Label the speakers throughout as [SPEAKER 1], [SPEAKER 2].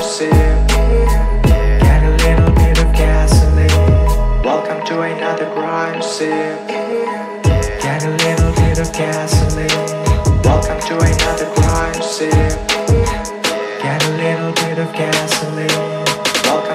[SPEAKER 1] crime scene. Get a little bit of gasoline. Welcome to another crime scene. Get a little bit of gasoline. Welcome to another crime scene. Get a little bit of gasoline. Welcome.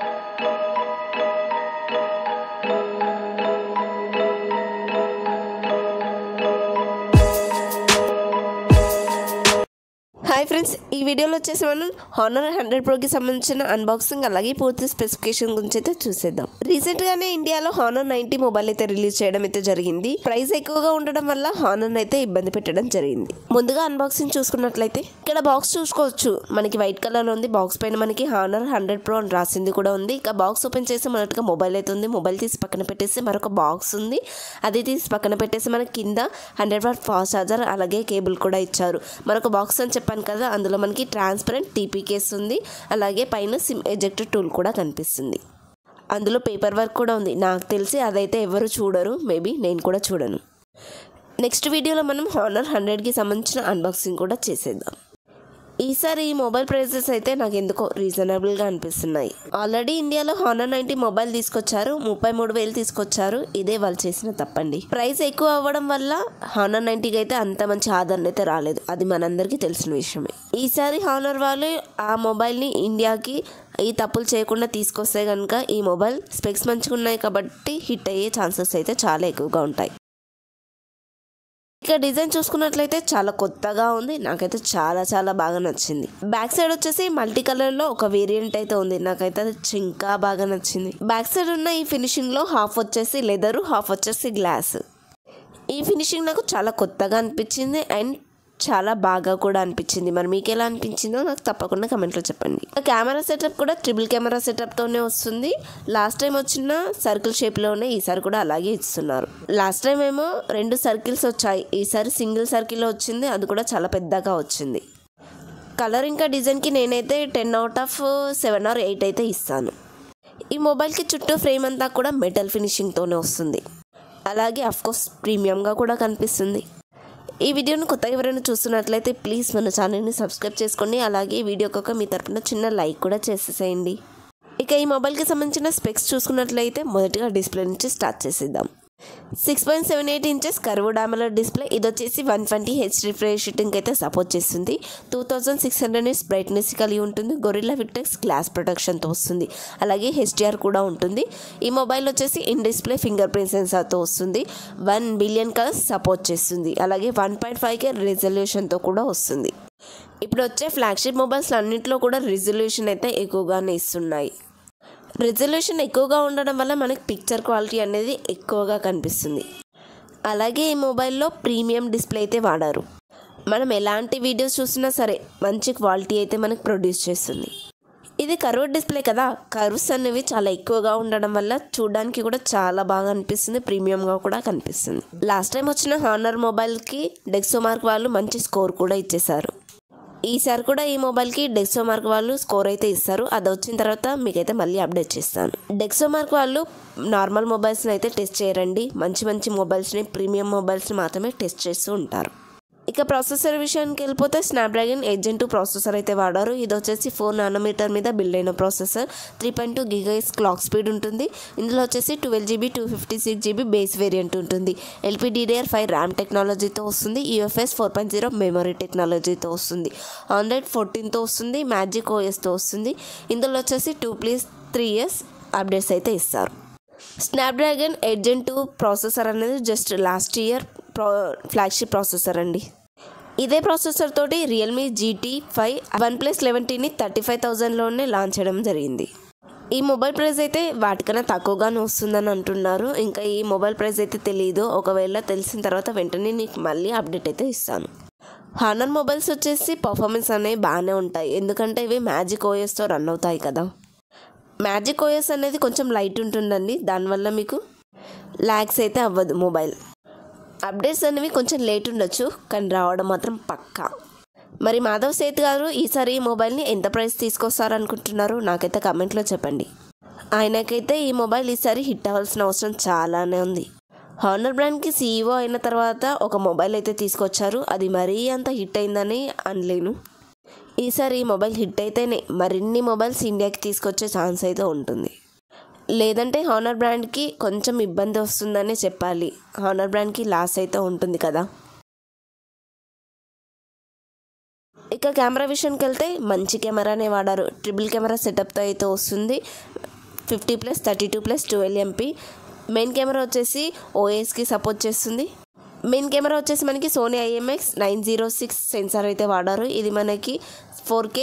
[SPEAKER 2] Hi friends ఈ వీడియోలో వచ్చేసి మనం honour hundred ప్రోకి సంబంధించిన unboxing అలాగే పూర్తి specification గురించి అయితే చూసేద్దాం రీసెంట్ గానే ఇండియాలో హానర్ నైన్టీ మొబైల్ అయితే రిలీజ్ చేయడం అయితే జరిగింది ప్రైస్ ఎక్కువగా ఉండడం వల్ల హానర్ అయితే ఇబ్బంది పెట్టడం జరిగింది ముందుగా అన్బాక్సింగ్ చూసుకున్నట్లయితే ఇక్కడ బాక్స్ చూసుకోవచ్చు మనకి వైట్ కలర్ లో ఉంది బాక్స్ పైన మనకి హానర్ హండ్రెడ్ ప్రో అని రాసింది కూడా ఉంది ఇక బాక్స్ ఓపెన్ చేసి మొదటగా మొబైల్ అయితే ఉంది మొబైల్ తీసి పక్కన పెట్టేసి మరొక బాక్స్ ఉంది అది తీసి పక్కన పెట్టేసి మనకి కింద హండ్రెడ్ వాట్ ఫాస్ట్ ఛార్జర్ అలాగే కేబుల్ కూడా ఇచ్చారు మరొక బాక్స్ అని చెప్పాను కదా అందులో మనకి ట్రాన్స్పరెంట్ టీపీ కేస్ ఉంది అలాగే పైన సిమ్ ఎజెక్టర్ టూల్ కూడా కనిపిస్తుంది అందులో పేపర్ వర్క్ కూడా ఉంది నాకు తెలిసి అదైతే ఎవరు చూడరు మేబీ నేను కూడా చూడను నెక్స్ట్ వీడియోలో మనం హానర్ హండ్రెడ్కి సంబంధించిన అన్బాక్సింగ్ కూడా చేసేద్దాం ఈసారి ఈ మొబైల్ ప్రైసెస్ అయితే నాకు ఎందుకో రీజనబుల్గా అనిపిస్తున్నాయి ఆల్రెడీ ఇండియాలో హానర్ నైన్టీ మొబైల్ తీసుకొచ్చారు ముప్పై మూడు వేలు తీసుకొచ్చారు ఇదే వాళ్ళు చేసిన తప్పండి ప్రైస్ ఎక్కువ అవ్వడం వల్ల హానర్ నైన్టీకి అయితే అంత మంచి ఆదరణ అయితే రాలేదు అది మనందరికీ తెలిసిన విషయమే ఈసారి హానర్ వాళ్ళు ఆ మొబైల్ని ఇండియాకి ఈ తప్పులు చేయకుండా తీసుకొస్తే కనుక ఈ మొబైల్ స్పెక్స్ మంచిగా ఉన్నాయి కాబట్టి హిట్ అయ్యే ఛాన్సెస్ అయితే చాలా ఎక్కువగా ఉంటాయి ఇక డిజైన్ చూసుకున్నట్లయితే చాలా కొత్తగా ఉంది నాకైతే చాలా చాలా బాగా నచ్చింది బ్యాక్ సైడ్ వచ్చేసి మల్టీ కలర్ లో ఒక వేరియంట్ అయితే ఉంది నాకైతే అది ఇంకా బాగా నచ్చింది బ్యాక్ సైడ్ ఉన్న ఈ ఫినిషింగ్ లో హాఫ్ వచ్చేసి లెదర్ హాఫ్ వచ్చేసి గ్లాస్ ఈ ఫినిషింగ్ నాకు చాలా కొత్తగా అనిపించింది అండ్ చాలా బాగా కూడా అనిపించింది మరి మీకు ఎలా అనిపించిందో నాకు తప్పకుండా కమెంట్లో చెప్పండి కెమెరా సెటప్ కూడా ట్రిపుల్ కెమెరా సెటప్తోనే వస్తుంది లాస్ట్ టైం వచ్చిన సర్కిల్ షేప్లోనే ఈసారి కూడా అలాగే ఇస్తున్నారు లాస్ట్ టైం ఏమో రెండు సర్కిల్స్ వచ్చాయి ఈసారి సింగిల్ సర్కిల్లో వచ్చింది అది కూడా చాలా పెద్దగా వచ్చింది కలర్ ఇంకా డిజైన్కి నేనైతే ten out of seven or eight అయితే ఇస్తాను ఈ మొబైల్కి చుట్టూ ఫ్రేమ్ అంతా కూడా మెటల్ ఫినిషింగ్తోనే వస్తుంది అలాగే అఫ్కోర్స్ ప్రీమియంగా కూడా కనిపిస్తుంది ఈ వీడియోను కొత్తగా ఎవరైనా చూస్తున్నట్లయితే ప్లీజ్ మన ఛానల్ని సబ్స్క్రైబ్ చేసుకోండి అలాగే ఈ వీడియోకి ఒక మీ తరపున చిన్న లైక్ కూడా చేసేసేయండి ఇక ఈ మొబైల్కి సంబంధించిన స్పెక్స్ చూసుకున్నట్లయితే మొదటిగా డిస్ప్లే నుంచి స్టార్ట్ చేసేద్దాం six point seven eight inches curved డామలర్ డిస్ప్లే ఇది వచ్చేసి one twenty H refresh shooting అయితే సపోర్ట్ చేస్తుంది two thousand six hundred nits brightness కలిగి ఉంటుంది గొరిల్లా విటెక్స్ గ్లాస్ ప్రొటెక్షన్తో వస్తుంది అలాగే హెచ్డిఆర్ కూడా ఉంటుంది ఈ మొబైల్ వచ్చేసి ఇన్ డిస్ప్లే ఫింగర్ ప్రింట్ సెన్సార్తో వస్తుంది వన్ బిలియన్ కలర్స్ సపోర్ట్ చేస్తుంది అలాగే వన్ పాయింట్ ఫైవ్ కే రెజల్యూషన్తో కూడా వస్తుంది ఇప్పుడు వచ్చే ఫ్లాగ్షిప్ మొబైల్స్ అన్నింటిలో కూడా రిజల్యూషన్ అయితే ఎక్కువగానే ఇస్తున్నాయి రిజల్యూషన్ ఎక్కువగా ఉండడం వల్ల మనకి పిక్చర్ క్వాలిటీ అనేది ఎక్కువగా కనిపిస్తుంది అలాగే ఈ మొబైల్లో ప్రీమియం డిస్ప్లే అయితే వాడారు మనం ఎలాంటి వీడియోస్ చూసినా సరే మంచి క్వాలిటీ అయితే మనకు ప్రొడ్యూస్ చేస్తుంది ఇది కర్వ్ డిస్ప్లే కదా కర్వ్స్ అనేవి చాలా ఎక్కువగా ఉండడం వల్ల చూడడానికి కూడా చాలా బాగా అనిపిస్తుంది ప్రీమియంగా కూడా కనిపిస్తుంది లాస్ట్ టైం వచ్చిన హానర్ మొబైల్కి డెక్సోమార్క్ వాళ్ళు మంచి స్కోర్ కూడా ఇచ్చేశారు ఈసారి కూడా ఈ మొబైల్కి డెక్సో మార్క్ వాళ్ళు స్కోర్ అయితే ఇస్తారు అది వచ్చిన తర్వాత మీకైతే మళ్ళీ అప్డేట్ చేస్తాను డెక్సో మార్క్ వాళ్ళు నార్మల్ మొబైల్స్ని అయితే టెస్ట్ చేయరండి మంచి మంచి మొబైల్స్ని ప్రీమియం మొబైల్స్ని మాత్రమే టెస్ట్ చేస్తూ ఉంటారు ఇక ప్రాసెసర్ విషయానికి వెళ్ళిపోతే Snapdragon eight gen two processor అయితే వాడారు ఇది వచ్చేసి ఫోర్ నానోమీటర్ మీద బిల్డ్ అయిన ప్రాసెసర్ త్రీ పాయింట్ టూ గిగైస్ క్లాక్ స్పీడ్ ఉంటుంది ఇందులో వచ్చేసి twelve GB two fifty six GB base variant ఉంటుంది ఎల్పీడీడీఆర్ ఫైవ్ ర్యామ్ టెక్నాలజీతో వస్తుంది UFS four point zero memory టెక్నాలజీతో వస్తుంది ఆండ్రాయిడ్ ఫోర్టీన్తో వస్తుంది మ్యాజిక్ ఓఎస్తో వస్తుంది ఇందులో వచ్చేసి two plus three years updates అయితే ఇస్తారు Snapdragon eight gen two processor అనేది just last year pro flagship processor అండి ఇదే ప్రాసెసర్ తోటి Realme GT five OnePlus eleven టీని థర్టీ ఫైవ్ థౌజండ్లోనే లాంచ్ చేయడం జరిగింది ఈ మొబైల్ ప్రైస్ అయితే వాటికన్నా తక్కువగానే వస్తుందని అంటున్నారు ఇంకా ఈ మొబైల్ ప్రైస్ అయితే తెలియదు ఒకవేళ తెలిసిన తర్వాత వెంటనే నీకు మళ్ళీ అప్డేట్ అయితే ఇస్తాను హానర్ మొబైల్స్ వచ్చేసి పర్ఫార్మెన్స్ అనేవి బాగానే ఉంటాయి ఎందుకంటే ఇవి మ్యాజిక్ ఓఎస్తో రన్ అవుతాయి కదా మ్యాజిక్ ఓఎస్ అనేది కొంచెం లైట్ ఉంటుందండి దానివల్ల మీకు ల్యాగ్స్ అయితే అవ్వదు మొబైల్ అప్డేట్స్ అనేవి కొంచెం లేట్ ఉండొచ్చు కానీ రావడం మాత్రం పక్కా మరి మాధవ్ సేత్ గారు ఈసారి ఈ మొబైల్ని ఎంత ప్రైస్ తీసుకొస్తారనుకుంటున్నారు నాకైతే కమెంట్లో చెప్పండి ఆయనకైతే ఈ మొబైల్ ఈసారి హిట్ అవ్వాల్సిన అవసరం చాలానే ఉంది హానర్ బ్రాండ్కి సీఈఓ అయిన తర్వాత ఒక మొబైల్ అయితే తీసుకొచ్చారు అది మరీ అంత హిట్ అయిందని అనలేను ఈసారి ఈ మొబైల్ హిట్ అయితేనే మరిన్ని మొబైల్స్ ఇండియాకి తీసుకొచ్చే ఛాన్స్ అయితే ఉంటుంది లేదంటే హానర్ బ్రాండ్కి కొంచెం ఇబ్బంది వస్తుందనే చెప్పాలి హానర్ బ్రాండ్కి లాస్ అయితే ఉంటుంది కదా ఇక కెమెరా విషయానికి వెళ్తే మంచి కెమెరానే వాడారు ట్రిపుల్ కెమెరా సెటప్తో అయితే వస్తుంది fifty plus thirty two plus twelve MP main camera వచ్చేసి ఓఎస్కి సపోర్ట్ చేస్తుంది మెయిన్ కెమెరా వచ్చేసి మనకి Sony IMX nine zero six sensor అయితే వాడారు ఇది మనకి ఫోర్ కే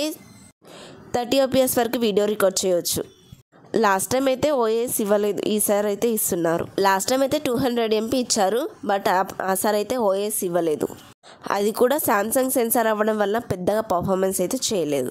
[SPEAKER 2] థర్టీ ఓపీఎస్ వరకు వీడియో రికార్డ్ చేయొచ్చు లాస్ట్ టైం అయితే ఓఎస్ ఇవ్వలేదు ఈసారి అయితే ఇస్తున్నారు లాస్ట్ టైం అయితే టూ హండ్రెడ్ ఎంపీ ఇచ్చారు బట్ ఆ సారి అయితే ఓఎస్ ఇవ్వలేదు అది కూడా శాంసంగ్ సెన్సార్ అవ్వడం వల్ల పెద్దగా పర్ఫార్మెన్స్ అయితే చేయలేదు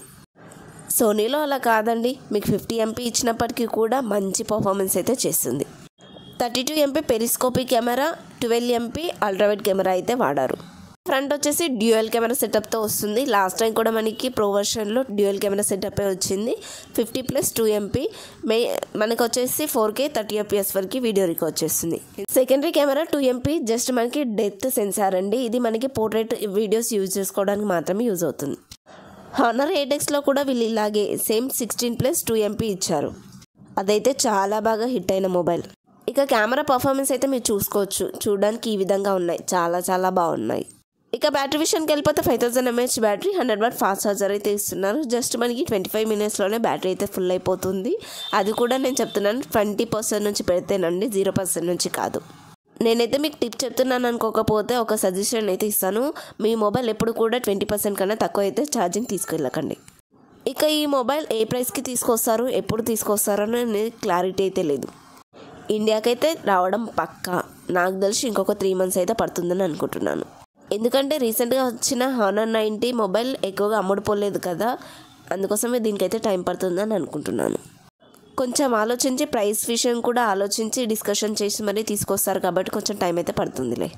[SPEAKER 2] సోనీలో అలా కాదండి మీకు ఫిఫ్టీ ఎంపీ ఇచ్చినప్పటికీ కూడా మంచి పర్ఫార్మెన్స్ అయితే చేస్తుంది thirty two MP periscopic camera twelve MP ultrawide camera అయితే వాడారు ఫ్రంట్ వచ్చేసి డ్యూయల్ కెమెరా సెటప్తో వస్తుంది లాస్ట్ టైం కూడా మనకి ప్రో వర్షన్లో డ్యూయల్ కెమెరా సెటప్ వచ్చింది ఫిఫ్టీ ప్లస్ టూ ఎంపీ మే మనకు వచ్చేసి ఫోర్ కే థర్టీ ఎఫ్పిఎస్ వరకు వీడియో రికార్డ్ చేస్తుంది secondary camera two MP just మనకి డెప్త్ సెన్సార్ అండి ఇది మనకి పోర్ట్రేట్ వీడియోస్ యూజ్ చేసుకోవడానికి మాత్రమే యూజ్ అవుతుంది హానర్ ఎయిటెక్స్లో కూడా వీళ్ళు ఇలాగే same sixteen plus two MP ఇచ్చారు అదైతే చాలా బాగా హిట్ అయిన మొబైల్ ఇక కెమెరా పర్ఫార్మెన్స్ అయితే మీరు చూసుకోవచ్చు చూడడానికి ఈ విధంగా ఉన్నాయి చాలా చాలా బాగున్నాయి ఇక బ్యాటరీ విషయానికి వెళ్ళిపోతే five thousand MH battery hundred watt fast charger అయితే ఇస్తున్నారు జస్ట్ మనకి ట్వంటీ ఫైవ్ మినిట్స్లోనే బ్యాటరీ అయితే ఫుల్ అయిపోతుంది అది కూడా నేను చెప్తున్నాను ట్వంటీ పర్సెంట్ నుంచి పెడితేనండి జీరో పర్సెంట్ నుంచి కాదు నేనైతే మీకు టిప్ చెప్తున్నాను అనుకోకపోతే ఒక సజెషన్ అయితే ఇస్తాను మీ మొబైల్ ఎప్పుడు కూడా ట్వంటీ పర్సెంట్ కన్నా తక్కువ అయితే ఛార్జింగ్ తీసుకెళ్ళకండి ఇక ఈ మొబైల్ ఏ ప్రైస్కి తీసుకొస్తారు ఎప్పుడు తీసుకొస్తారు అనేది క్లారిటీ అయితే లేదు ఇండియాకైతే రావడం పక్కా నాకు తెలిసి ఇంకొక త్రీ మంత్స్ అయితే పడుతుందని అనుకుంటున్నాను ఎందుకంటే రీసెంట్గా వచ్చిన హానర్ నైంటీ మొబైల్ ఎక్కువగా అమ్ముడుపోలేదు కదా అందుకోసమే దీనికైతే టైం పడుతుందని అనుకుంటున్నాను కొంచెం ఆలోచించి ప్రైస్ విషయం కూడా ఆలోచించి డిస్కషన్ చేసి మరీ తీసుకొస్తారు కాబట్టి కొంచెం టైం అయితే పడుతుందిలే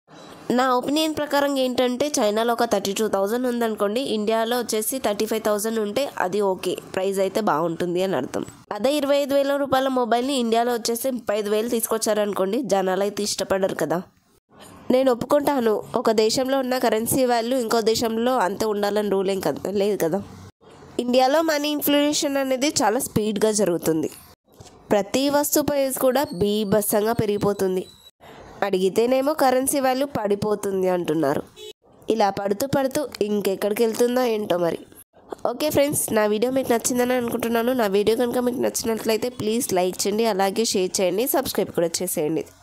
[SPEAKER 2] నా ఒపీనియన్ ప్రకారం ఏంటంటే చైనాలో ఒక థర్టీ టూ థౌజండ్ ఉందనుకోండి ఇండియాలో వచ్చేసి థర్టీ ఫైవ్ థౌజండ్ ఉంటే అది ఓకే ప్రైస్ అయితే బాగుంటుంది అని అర్థం అదే ఇరవై ఐదు వేల రూపాయల మొబైల్ని ఇండియాలో వచ్చేసి ముప్పై ఐదు వేలు తీసుకొచ్చారనుకోండి జనాలు అయితే ఇష్టపడరు కదా నేను ఒప్పుకుంటాను ఒక దేశంలో ఉన్న కరెన్సీ వాల్యూ ఇంకో దేశంలో అంతే ఉండాలని రూల్ ఏం కదా లేదు కదా ఇండియాలో మనీ ఇన్ఫ్లేషన్ అనేది చాలా స్పీడ్గా జరుగుతుంది ప్రతి వస్తువు ప్రైస్ కూడా బీభత్సంగా పెరిగిపోతుంది అడిగితేనేమో కరెన్సీ వాల్యూ పడిపోతుంది అంటున్నారు ఇలా పడుతూ పడుతూ ఇంకెక్కడికి వెళ్తుందో ఏంటో మరి ఓకే ఫ్రెండ్స్ నా వీడియో మీకు నచ్చిందని అనుకుంటున్నాను నా వీడియో కనుక మీకు నచ్చినట్లయితే ప్లీజ్ లైక్ చేయండి అలాగే షేర్ చేయండి సబ్స్క్రైబ్ కూడా చేసేయండి